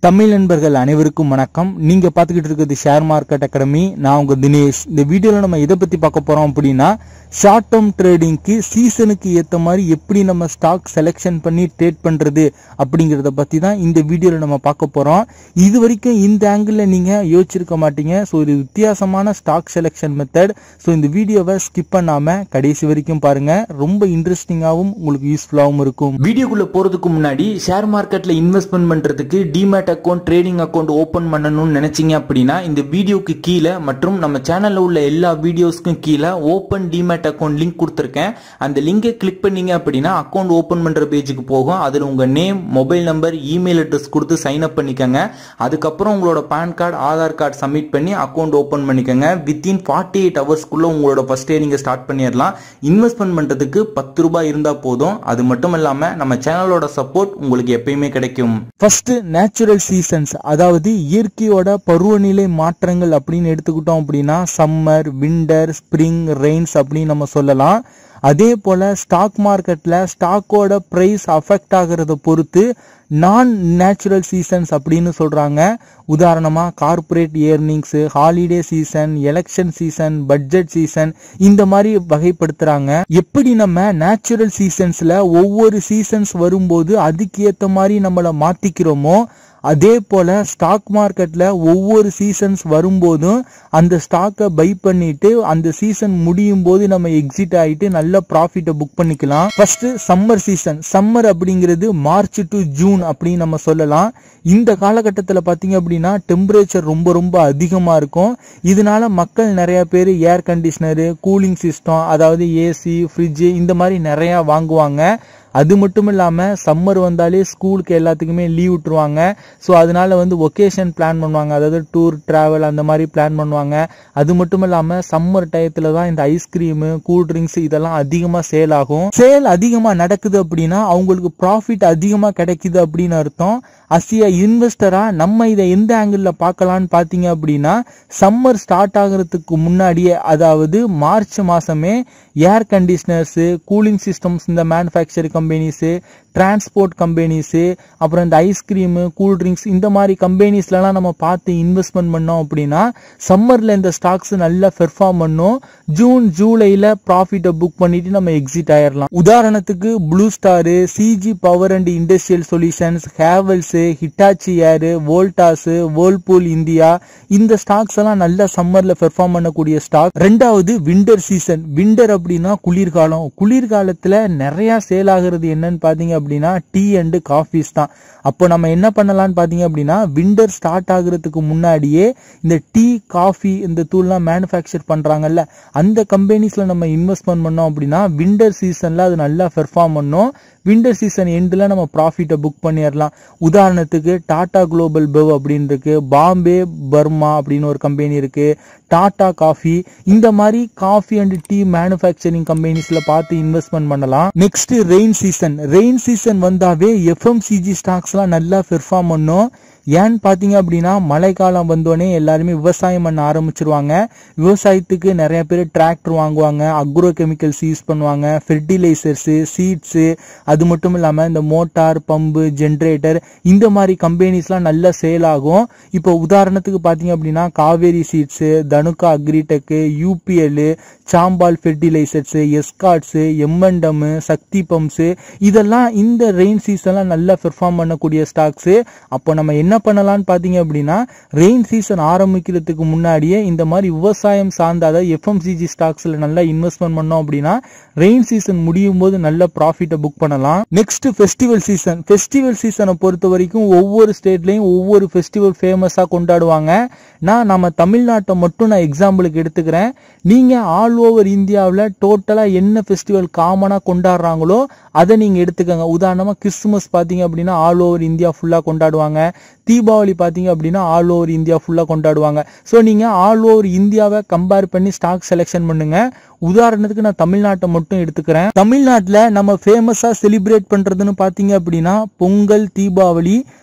தமிழ் நண்பர்கள் அனைவருக்கும் வணக்கம் நீங்க பார்த்துக்கிட்டு இருக்கிறது ஷேர் மார்க்கெட் அகாடமி நான் உங்க தினேஷ் இந்த வீடியோல நம்ம எதை பத்தி பார்க்க போறோம் அப்படின்னா ஷார்ட் டேர்ம் ட்ரேடிங்க்கு சீசனுக்கு ஏத்த மாதிரி எப்படி நம்ம ஸ்டாக் செலெக்ஷன் பண்ணி ட்ரேட் பண்றது அப்படிங்கறத பத்தி தான் இந்த வீடியோல நம்ம பார்க்க போறோம் இது வரைக்கும் இந்த ஆங்கிள் நீங்க யோசிச்சிருக்க மாட்டீங்க ஸோ இது வித்தியாசமான ஸ்டாக் செலெக்ஷன் மெத்தட் ஸோ இந்த வீடியோவை ஸ்கிப் பண்ணாம கடைசி வரைக்கும் பாருங்க ரொம்ப இன்ட்ரெஸ்டிங்காகவும் உங்களுக்கு யூஸ்ஃபுல்லாகவும் இருக்கும் வீடியோக்குள்ள போறதுக்கு முன்னாடி ஷேர் மார்க்கெட்ல இன்வெஸ்ட்மெண்ட் பண்றதுக்கு demat account trading account open பண்ணணும்னு நினைச்சீங்க அப்படின்னா இந்த வீடியோக்கு கீழே மற்றும் நம்ம சேனல்ல உள்ள எல்லா வீடியோஸ்க்கும் கீழே ஓபன் டிமேட் அக்கௌண்ட் லிங்க் கொடுத்துருக்கேன் அந்த லிங்கை கிளிக் பண்ணீங்க அப்படின்னா அக்கௌண்ட் ஓபன் பண்ற பேஜுக்கு போகும் அதுல உங்க name mobile number email address கொடுத்து சைன் அப் பண்ணிக்கோங்க அதுக்கப்புறம் உங்களோட PAN card Aadhaar card submit பண்ணி அக்கௌண்ட் ஓபன் பண்ணிக்கோங்க வித்தின் ஃபார்ட்டி எயிட் ஹவர்ஸ்க்குள்ள உங்களோட ஃபர்ஸ்ட் டே நீங்க ஸ்டார்ட் பண்ணிடலாம் இன்வெஸ்ட்மெண்ட் பண்றதுக்கு பத்து ரூபாய் இருந்தா போதும் அது மட்டும் இல்லாம நம்ம சேனலோட சப்போர்ட் உங்களுக்கு எப்பயுமே கிடைக்கும் ஃபர்ஸ்ட் நேச்சுரல் சீசன்ஸ் அதாவது இயற்கையோட பருவநிலை மாற்றங்கள் அப்படின்னு எடுத்துக்கிட்டோம் அப்படின்னா சம்மர் விண்டர் ஸ்ப்ரிங் ரெயின்ஸ் அப்படின்னு நம்ம சொல்லலாம் அதே போல ஸ்டாக் மார்க்கெட்ல ஸ்டாக்கோட பிரைஸ் அஃபெக்ட் ஆகிறத பொறுத்து நான் நேச்சுரல் சீசன்ஸ் அப்படின்னு சொல்றாங்க உதாரணமா corporate earnings holiday season election season budget season இந்த மாதிரி வகைப்படுத்துறாங்க எப்படி நம்ம நேச்சுரல் சீசன்ஸ்ல ஒவ்வொரு சீசன்ஸ் வரும்போது அதுக்கு ஏத்த மாதிரி நம்மளை மாத்திக்கிறோமோ அதே போல ஸ்டாக் மார்க்கெட்ல ஒவ்வொரு சீசன்ஸ் வரும்போதும் அந்த ஸ்டாக்கை பை பண்ணிட்டு அந்த சீசன் முடியும் போது நம்ம எக்ஸிட் ஆயிட்டு நல்ல ப்ராஃபிட்டை புக் பண்ணிக்கலாம் ஃபர்ஸ்ட் சம்மர் சீசன் சம்மர் அப்படிங்கிறது மார்ச் டு ஜூன் அப்படின்னு நம்ம சொல்லலாம் இந்த காலகட்டத்தில் பார்த்தீங்க அப்படின்னா டெம்பரேச்சர் ரொம்ப ரொம்ப அதிகமாக இருக்கும் இதனால மக்கள் நிறைய பேர் ஏர் கண்டிஷனரு கூலிங் சிஸ்டம் அதாவது ஏசி ஃப்ரிட்ஜு இந்த மாதிரி நிறையா வாங்குவாங்க அது மட்டும் இல்லாமல் சம்மர் வந்தாலே ஸ்கூலுக்கு எல்லாத்துக்குமே லீவ் விட்டுருவாங்க ஸோ அதனால வந்து ஒகேஷன் பிளான் பண்ணுவாங்க அதாவது டூர் ட்ராவல் அந்த மாதிரி பிளான் பண்ணுவாங்க அது மட்டும் இல்லாமல் சம்மர் டயத்தில் தான் இந்த ஐஸ்கிரீமு கூல் ட்ரிங்க்ஸ் இதெல்லாம் அதிகமாக சேல் ஆகும் சேல் அதிகமாக நடக்குது அப்படின்னா அவங்களுக்கு ப்ராஃபிட் அதிகமாக கிடைக்குது அப்படின்னு அர்த்தம் அசிய இன்வெஸ்டரா நம்ம இதை எந்த ஆங்கிளில் பார்க்கலான்னு பார்த்தீங்க அப்படின்னா சம்மர் ஸ்டார்ட் ஆகிறதுக்கு முன்னாடியே அதாவது மார்ச் மாசமே ஏர் கண்டிஷனர்ஸு கூலிங் சிஸ்டம்ஸ் இந்த மேனுஃபேக்சர் கம்பெனிஸு டிரான்ஸ்போர்ட் கம்பெனிஸு அப்புறம் இந்த ஐஸ்கிரீமு கூல் ட்ரிங்க்ஸ் இந்த மாதிரி கம்பெனிஸ்லலாம் நம்ம பார்த்து இன்வெஸ்ட்மெண்ட் பண்ணோம் அப்படின்னா சம்மரில் இந்த ஸ்டாக்ஸ் நல்லா பெர்ஃபார்ம் பண்ணும் ஜூன் ஜூலையில் ப்ராஃபிட்டை புக் பண்ணிட்டு நம்ம எக்ஸிட் ஆயிடலாம் உதாரணத்துக்கு Blue Star CG Power and Industrial Solutions Havells Hitachi air Voltas Whirlpool India இந்த ஸ்டாக்ஸ் எல்லாம் நல்ல சம்மர்ல பெர்ஃபார்ம் பண்ணக்கூடிய ஸ்டாக் ரெண்டாவது விண்டர் சீசன் விண்டர் அப்படின்னா குளிர்காலம் குளிர்காலத்துல நிறைய சேல் ஆகுறது என்னன்னு பாத்தீங்க அப்படின்னா டீ அண்ட் காஃபிஸ் தான் அப்போ நம்ம என்ன பண்ணலாம்னு பாத்தீங்க அப்படின்னா விண்டர் ஸ்டார்ட் ஆகுறதுக்கு முன்னாடியே இந்த டீ காஃபி இந்த தூள்லாம் மேனுஃபேக்சர் பண்றாங்கல்ல அந்த கம்பெனிஸ்ல நம்ம இன்வெஸ்ட்மெண்ட் பண்ணோம் அப்படின்னா விண்டர் சீசன்ல அது நல்லா பெர்ஃபார்ம் பண்ணும் விண்டர் சீசன் எண்டில் நம்ம ப்ராஃபிட்டை புக் பண்ணிடலாம் உதாரணத்துக்கு டாடா குளோபல் பெவ் அப்படின்னு இருக்கு பாம்பே பர்மா அப்படின்னு ஒரு கம்பெனி இருக்கு டாடா காஃபி இந்த மாதிரி காஃபி அண்ட் டீ மேனுஃபேக்சரிங் கம்பெனிஸ்ல பார்த்து இன்வெஸ்ட்மெண்ட் பண்ணலாம் next rain season rain season வந்தாவே எஃப்எம்சிஜி ஸ்டாக்ஸ்லாம் நல்லா பெர்ஃபார்ம் பண்ணும் ஏன்னு பார்த்தீங்க அப்படின்னா மழைக்காலம் வந்தோடனே எல்லாருமே விவசாயம் பண்ண ஆரம்பிச்சிருவாங்க விவசாயத்துக்கு நிறைய பேர் டிராக்டர் வாங்குவாங்க அக்ரோ கெமிக்கல்ஸ் யூஸ் பண்ணுவாங்க ஃபெர்டிலைசர்ஸு சீட்ஸு அது மட்டும் இல்லாமல் இந்த மோட்டார் பம்பு ஜென்ரேட்டர் இந்த மாதிரி கம்பெனிஸ்லாம் நல்ல சேல் ஆகும் இப்போ உதாரணத்துக்கு பார்த்தீங்க அப்படின்னா Kaveri seeds Dhanuka agritech UPL Chambal fertilisers Escorts எம்என்டம் சக்தி பம்ப்ஸு இதெல்லாம் இந்த ரெயின் சீசன்லாம் நல்லா பெர்ஃபார்ம் பண்ணக்கூடிய ஸ்டாக்ஸு அப்போ நம்ம என்ன பண்ணலாம்னு பார்த்தீங்க அப்படின்னா ரெயின் சீசன் ஆரம்பிக்கிறதுக்கு முன்னாடியே இந்த மாதிரி விவசாயம் சார்ந்த அதாவது எஃப்எம்சிஜி ஸ்டாக்ஸில் நல்லா இன்வெஸ்ட்மெண்ட் பண்ணோம் அப்படின்னா ரெயின் சீசன் முடியும் போது நல்ல ப்ராஃபிட்டை புக் பண்ணலாம் நெக்ஸ்ட் ஃபெஸ்டிவல் சீசன் ஃபெஸ்டிவல் சீசனை பொறுத்த வரைக்கும் ஒவ்வொரு ஸ்டேட்லையும் ஒவ்வொரு ஃபெஸ்டிவல் ஃபேமஸாக கொண்டாடுவாங்க நான் நம்ம தமிழ்நாட்டை மட்டும் நான் எக்ஸாம்பிளுக்கு எடுத்துக்கிறேன் நீங்கள் ஆல் ஓவர் இந்தியாவில் டோட்டலாக என்ன ஃபெஸ்டிவல் காமனாக கொண்டாடுறாங்களோ அதை நீங்கள் எடுத்துக்கோங்க உதாரணமாக கிறிஸ்துமஸ் பார்த்தீங்க அப்படின்னா ஆல் ஓவர் இந்தியா ஃபுல்லாக கொண்டாடுவாங்க தீபாவளி பார்த்தீங்க அப்படின்னா ஆல் ஓவர் இந்தியா ஃபுல்லாக கொண்டாடுவாங்க ஸோ நீங்கள் ஆல் ஓவர் இந்தியாவை கம்பேர் பண்ணி ஸ்டாக் செலெக்ஷன் பண்ணுங்க உதாரணத்துக்கு நான் தமிழ்நாட்டை மட்டும் எடுத்துக்கிறேன் தமிழ்நாட்டில் நம்ம ஃபேமஸாக செலிப்ரேட் பண்ணுறதுன்னு பார்த்தீங்க அப்படின்னா பொங்கல் தீபாவளி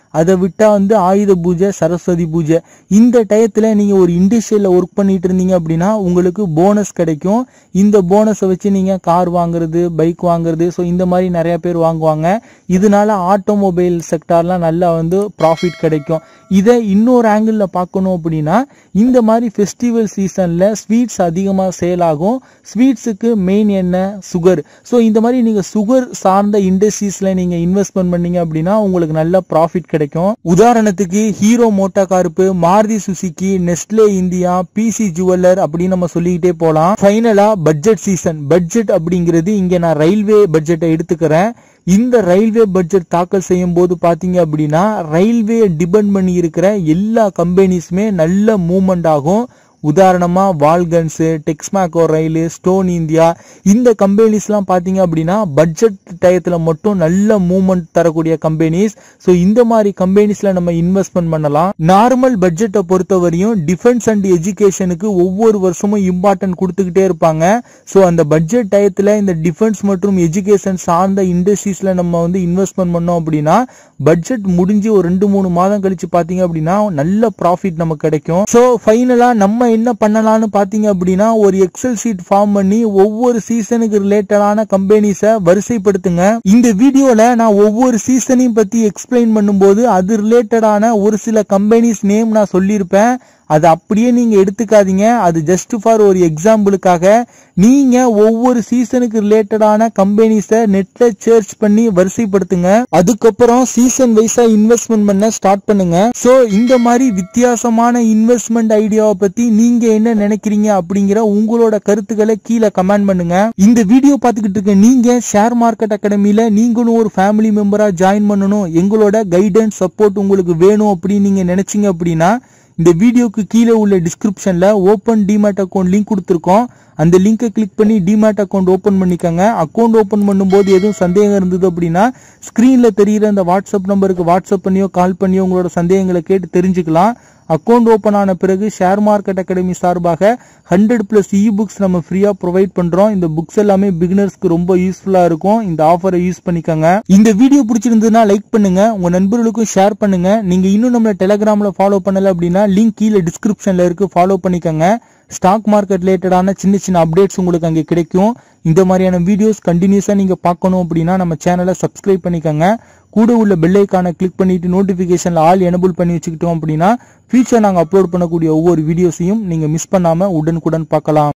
அதை விட்டா வந்து ஆயுத பூஜை சரஸ்வதி பூஜை இந்த டயத்துல நீங்க ஒரு இண்டஸ்ட்ரியல்ல ஒர்க் பண்ணிட்டு இருந்தீங்க அப்படின்னா உங்களுக்கு போனஸ் கிடைக்கும் இந்த போனஸை வச்சு நீங்க கார் வாங்குறது பைக் வாங்குறது ஸோ இந்த மாதிரி நிறைய பேர் வாங்குவாங்க இதனால ஆட்டோமொபைல் செக்டார்லாம் நல்லா வந்து ப்ராஃபிட் கிடைக்கும் இதை இன்னொரு ஆங்கிள் பார்க்கணும் அப்படின்னா இந்த மாதிரி ஃபெஸ்டிவல் சீசன்ல ஸ்வீட்ஸ் அதிகமாக சேல் ஆகும் ஸ்வீட்ஸுக்கு மெயின் என்ன சுகர் ஸோ இந்த மாதிரி நீங்க சுகர் சார்ந்த இண்டஸ்ட்ரீஸ்ல நீங்க இன்வெஸ்ட்மெண்ட் பண்ணீங்க அப்படின்னா உங்களுக்கு நல்ல ப்ராஃபிட் கிடைக்கும் உதாரணத்துக்கு Hero MotoCorp Maruti Suzuki Nestle India PC Jeweller அப்படின்னு நம்ம சொல்லிக்கிட்டே போலாம் ஃபைனலா பட்ஜெட் சீசன் பட்ஜெட் அப்படிங்கிறது இங்க நான் ரயில்வே பட்ஜெட்டை எடுத்துக்கிறேன் இந்த ரயில்வே பட்ஜெட் தாக்கல் செய்யும் போது பாத்தீங்க அப்படின்னா ரயில்வே டிபெண்ட் பண்ணி இருக்கிற எல்லா கம்பெனிஸுமே நல்ல மூவ்மெண்ட் ஆகும் உதாரணமா வால்கன்ஸ் டெக்ஸ்மேக்கோ ரயில் ஸ்டோன் இந்தியா இந்த கம்பெனிஸ்லாம் பார்த்தீங்க அப்படின்னா பட்ஜெட் டயத்தில் மட்டும் நல்ல மூவ்மெண்ட் தரக்கூடிய கம்பெனிஸ் ஸோ இந்த மாதிரி கம்பெனிஸ்ல நம்ம இன்வெஸ்ட்மெண்ட் பண்ணலாம் நார்மல் பட்ஜெட்டை பொறுத்தவரையும் டிஃபென்ஸ் அண்ட் எஜுகேஷனுக்கு ஒவ்வொரு வருஷமும் இம்பார்ட்டன்ட் கொடுத்துக்கிட்டே இருப்பாங்க ஸோ அந்த பட்ஜெட் டயத்தில் இந்த டிஃபென்ஸ் மற்றும் எஜுகேஷன் சார்ந்த இண்டஸ்ட்ரீஸ்ல நம்ம வந்து இன்வெஸ்ட்மெண்ட் பண்ணோம் அப்படின்னா பட்ஜெட் முடிஞ்சு ஒரு ரெண்டு மூணு மாதம் கழிச்சு பார்த்தீங்க அப்படின்னா நல்ல ப்ராஃபிட் நமக்கு கிடைக்கும் ஸோ ஃபைனலாக நம்ம என்ன பண்ணலாம்னு பார்த்தீங்க அப்படின்னா ஒரு எக்ஸல் ஷீட் ஃபார்ம் பண்ணி ஒவ்வொரு சீசனுக்கு ரிலேட்டடான கம்பெனிஸை வரிசைப்படுத்துங்க இந்த வீடியோல நான் ஒவ்வொரு சீசனையும் பத்தி எக்ஸ்பிளைன் பண்ணும்போது அது ரிலேட்டடான ஒரு சில கம்பெனிஸ் நேம் நான் சொல்லியிருப்பேன் அது அப்படியே நீங்க எடுத்துக்காதீங்க அது ஜஸ்ட் ஃபார் ஒரு எக்ஸாம்பிளுக்காக நீங்க ஒவ்வொரு சீசனுக்கு ரிலேட்டடான கம்பெனிஸை நெட்ல சர்ச் பண்ணி வரிசைப்படுத்துங்க அதுக்கப்புறம் சீசன் வைஸா இன்வெஸ்ட்மெண்ட் பண்ண ஸ்டார்ட் பண்ணுங்க சோ இந்த மாதிரி வித்தியாசமான இன்வெஸ்ட்மெண்ட் ஐடியாவை பத்தி நீங்க என்ன நினைக்கிறீங்க அப்படிங்கிற உங்களோட கருத்துக்களை கீழே கமெண்ட் பண்ணுங்க இந்த வீடியோ பார்த்துக்கிட்டு இருக்க நீங்க ஷேர் மார்க்கெட் அகாடமில நீங்களும் ஒரு ஃபேமிலி மெம்பரா ஜாயின் பண்ணணும் எங்களோட கைடன்ஸ் சப்போர்ட் உங்களுக்கு வேணும் அப்படின்னு நீங்க நினைச்சீங்க அப்படின்னா இந்த வீடியோக்கு கீழே உள்ள டிஸ்கிரிப்ஷன்ல ஓப்பன் டிமேட் அக்கௌண்ட் லிங்க் கொடுத்துருக்கோம் அந்த லிங்கை கிளிக் பண்ணி டிமேட் அக்கௌண்ட் ஓப்பன் பண்ணிக்கோங்க அக்கௌண்ட் ஓப்பன் பண்ணும்போது எதுவும் சந்தேகம் இருந்தது அப்படின்னா ஸ்க்ரீன்ல தெரியிற அந்த வாட்ஸ்அப் நம்பருக்கு வாட்ஸ்அப் பண்ணியோ கால் பண்ணியோ உங்களோட சந்தேகங்களை கேட்டு தெரிஞ்சுக்கலாம் அக்கௌண்ட் ஓப்பன் ஆன பிறகு ஷேர் மார்க்கெட் அகாடமி சார்பாக ஹண்ட்ரட் பிளஸ் இ புக்ஸ் நம்ம ஃப்ரீயா ப்ரொவைட் பண்றோம் இந்த புக்ஸ் எல்லாமே பிகினர்ஸ்க்கு ரொம்ப யூஸ்ஃபுல்லா இருக்கும் இந்த ஆஃபரை யூஸ் பண்ணிக்கோங்க இந்த வீடியோ பிடிச்சிருந்ததுன்னா லைக் பண்ணுங்க உங்க நண்பர்களுக்கும் ஷேர் பண்ணுங்க நீங்க இன்னும் நம்மள டெலிகிராம்ல ஃபாலோ பண்ணல அப்படின்னா லிங்க் கீழே டிஸ்கிரிப்ஷன்ல இருக்கு ஃபாலோ பண்ணிக்கோங்க ஸ்டாக் மார்க்கெட் ரிலேட்டடான சின்ன சின்ன அப்டேட்ஸ் உங்களுக்கு அங்கே கிடைக்கும் இந்த மாதிரியான வீடியோஸ் கண்டினியூஸாக நீங்கள் பார்க்கணும் அப்படின்னா நம்ம சேனலை சப்ஸ்கிரைப் பண்ணிக்கோங்க கூட உள்ள பெல் ஐக்கானை கிளிக் பண்ணிட்டு நோட்டிஃபிகேஷனில் ஆல் எனபிள் பண்ணி வச்சுக்கிட்டோம் அப்படின்னா ஃபியூச்சர் நாங்கள் அப்லோட் பண்ணக்கூடிய ஒவ்வொரு வீடியோஸையும் நீங்கள் மிஸ் பண்ணாமல் உடனுக்குடன் பார்க்கலாம்